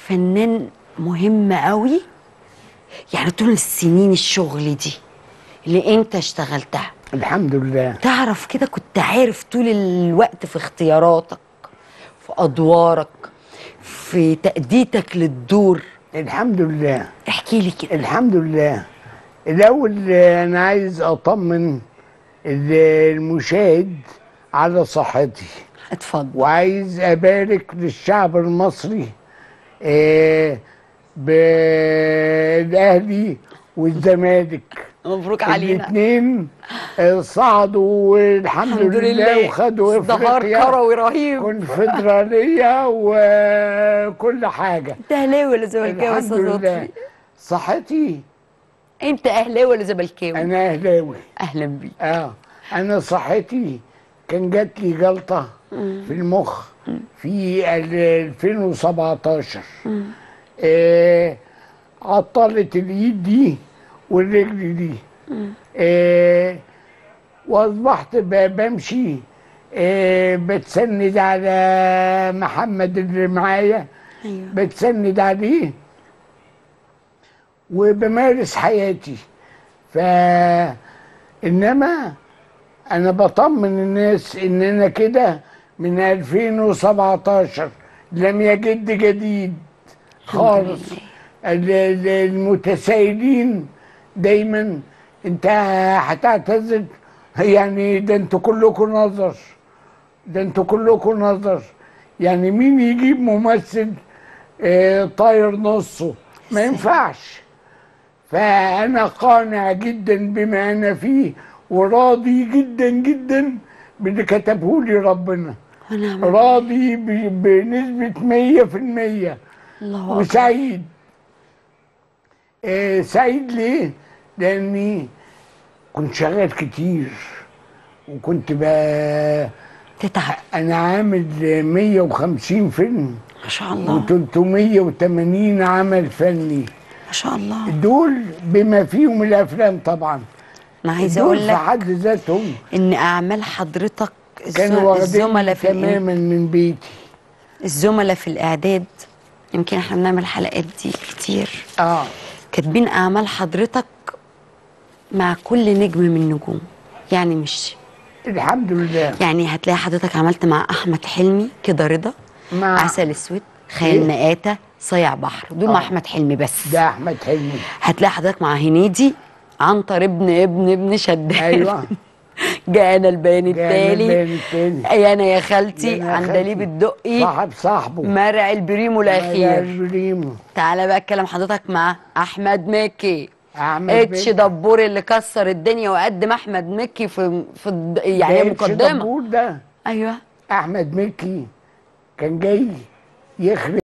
فنان مهم قوي يعني طول السنين الشغل دي اللي انت اشتغلتها الحمد لله تعرف كده كنت عارف طول الوقت في اختياراتك في ادوارك في تأديتك للدور الحمد لله احكي لي كده الحمد لله الاول آه، انا عايز اطمن ال- المشاهد على صحتي اتفضل وعايز ابارك للشعب المصري آه، بالاهلي والزمالك مبروك علينا الاثنين صعدوا والحمد الحمد لله لله وخدوا ازدهار افريقيا كروي رهيب كونفدراليه وكل حاجه انت اهلاوي ولا زملكاوي يا الحمد استاذ لله لطفي صحتي انت اهلاوي ولا زملكاوي انا اهلاوي اهلا بيك اه انا صحتي كان جات لي جلطه في المخ في ال- 2017 آه عطلت اليد دي والرجل دي آه واصبحت ب- بمشي آه بتسند على محمد اللي معايا ايوه بتسند عليه وبمارس حياتي ف انما انا بطمن الناس ان انا كده من 2017 لم يجد جديد خالص ال- ال- المتسائلين دايما انت هتعتذر يعني ده انتوا كلكم نظر ده انتوا كلكم نظر يعني مين يجيب ممثل آه، طاير نصه ما ينفعش فأنا قانع جدا بما أنا فيه وراضي جدا جدا باللي كتبه لي ربنا ونعم راضي ب- بنسبة مية في المية الله اكبر وسعيد آه سعيد ليه؟ لأني كنت شغال كتير وكنت بقى تتعب أنا عامل 150 فيلم ما شاء الله و380 عمل فني ما شاء الله دول بما فيهم الافلام طبعا انا عايزه دول اقول في لك حد ذاتهم ان اعمال حضرتك كانوا الز- واخدين الزملاء في الإن- تماما من بيتي الزملاء في الاعداد يمكن احنا بنعمل حلقات دي كتير اه كاتبين اعمال حضرتك مع كل نجم من النجوم يعني مش الحمد لله يعني هتلاقي حضرتك عملت مع احمد حلمي كده رضا مع عسل اسود خيال نقاته صيع بحر دول مع آه. احمد حلمي بس ده احمد حلمي هتلاقي حضرتك مع هنيدي عنتر ابن ابن ابن شداد ايوه جاءنا البيان جاءنا التالي البيان التالي. اي انا يا خالتي جاءنا يا عندليب خالتي. الدقي صاحب صاحبه مرع البريمو الاخير البريمو تعالى بقى اتكلم حضرتك مع احمد مكي احمد اتش مكي. دبور اللي كسر الدنيا وقدم احمد مكي في في الد- يعني ده اتش مقدمه دبور ده ايوه احمد مكي كان جاي يخرج